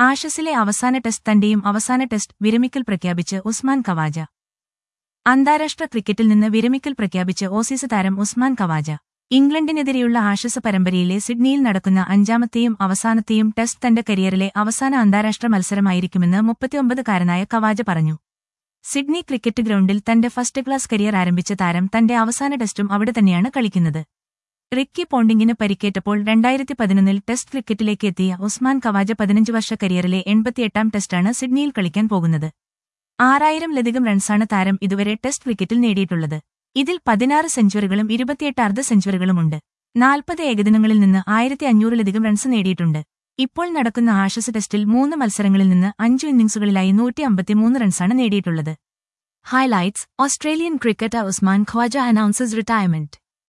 ആഷസിലെ അവസാന ടെസ്റ്റ് തന്റെയും അവസാന ടെസ്റ്റ് വിരമിക്കൽ പ്രഖ്യാപിച്ച് ഉസ്മാൻ കവാജ അന്താരാഷ്ട്ര ക്രിക്കറ്റിൽ നിന്ന് വിരമിക്കൽ പ്രഖ്യാപിച്ച് ഓസീസ് താരം ഉസ്മാൻ കവാജ ഇംഗ്ലണ്ടിനെതിരെയുള്ള ആഷസ് പരമ്പരയിലെ സിഡ്നിയിൽ നടക്കുന്ന അഞ്ചാമത്തെയും അവസാനത്തെയും ടെസ്റ്റ് തന്റെ കരിയറിലെ അവസാന അന്താരാഷ്ട്ര മത്സരമായിരിക്കുമെന്ന് മുപ്പത്തിയൊമ്പതുകാരനായ കവാജ പറഞ്ഞു സിഡ്നി ക്രിക്കറ്റ് ഗ്രൗണ്ടിൽ തന്റെ ഫസ്റ്റ് ക്ലാസ് കരിയർ ആരംഭിച്ച താരം തന്റെ അവസാന ടെസ്റ്റും അവിടെ തന്നെയാണ് കളിക്കുന്നത് റിക്കി പോണ്ടിങ്ങിന് പരിക്കേറ്റപ്പോൾ രണ്ടായിരത്തി പതിനൊന്നിൽ ടെസ്റ്റ് ക്രിക്കറ്റിലേക്ക് എത്തിയ ഉസ്മാൻ കവാജ പതിനഞ്ച് വർഷ കരിയറിലെ എൺപത്തിയെട്ടാം ടെസ്റ്റാണ് സിഡ്നിയിൽ കളിക്കാൻ പോകുന്നത് ആറായിരംലധികം റൺസാണ് താരം ഇതുവരെ ടെസ്റ്റ് ക്രിക്കറ്റിൽ നേടിയിട്ടുള്ളത് ഇതിൽ പതിനാറ് സെഞ്ചുറികളും ഇരുപത്തിയെട്ട് അർദ്ധ സെഞ്ചുറികളുമുണ്ട് നാൽപ്പത് ഏകദിനങ്ങളിൽ നിന്ന് ആയിരത്തി അഞ്ഞൂറിലധികം റൺസ് നേടിയിട്ടുണ്ട് ഇപ്പോൾ നടക്കുന്ന ആഷസ് ടെസ്റ്റിൽ മൂന്ന് മത്സരങ്ങളിൽ നിന്ന് അഞ്ചു ഇന്നിംഗ്സുകളിലായി നൂറ്റി അമ്പത്തിമൂന്ന് റൺസാണ് നേടിയിട്ടുള്ളത് highlights Australian cricketer Usman Khawaja announces retirement